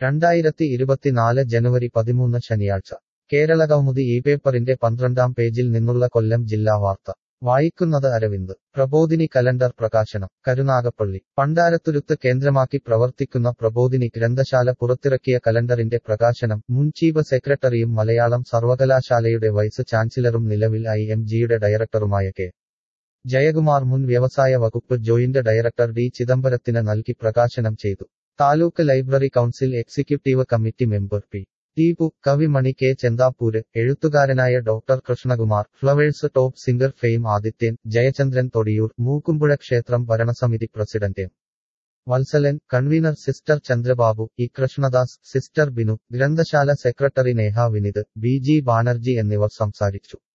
രണ്ടായിരത്തി ഇരുപത്തിനാല് ജനുവരി പതിമൂന്ന് ശനിയാഴ്ച കേരളകൗമുദി ഈ പേപ്പറിന്റെ പന്ത്രണ്ടാം പേജിൽ നിന്നുള്ള കൊല്ലം ജില്ലാ വാർത്ത വായിക്കുന്നത് അരവിന്ദ് പ്രബോധിനി കലണ്ടർ പ്രകാശനം കരുനാഗപ്പള്ളി പണ്ടാരത്തുരുത്ത് കേന്ദ്രമാക്കി പ്രവർത്തിക്കുന്ന പ്രബോധിനി ഗ്രന്ഥശാല പുറത്തിറക്കിയ കലണ്ടറിന്റെ പ്രകാശനം മുൻ ചീഫ് സെക്രട്ടറിയും മലയാളം സർവകലാശാലയുടെ വൈസ് ചാൻസലറും നിലവിൽ ഐ എം ജിയുടെ ഡയറക്ടറുമായ കെ ജയകുമാർ മുൻ വ്യവസായ വകുപ്പ് ജോയിന്റ് ഡയറക്ടർ ഡി ചിദംബരത്തിന് നൽകി പ്രകാശനം ചെയ്തു taluk library council executive committee member P Deepu Kavimani K Chenthapoor എഴുത്തുകാരനായ doctor Krishnakumar Flowers top singer fame Adithyan Jayachandran Thodiyoor Mookkumpuzha ക്ഷേത്രം ഭരണസമിതി president M Vatsalan convener sister Chandrababu E Krishnadas sister Binu ഗ്രന്ഥശാല secretary Neha Vinith B G Banerjee എന്നിവർ സംസാരിച്ചു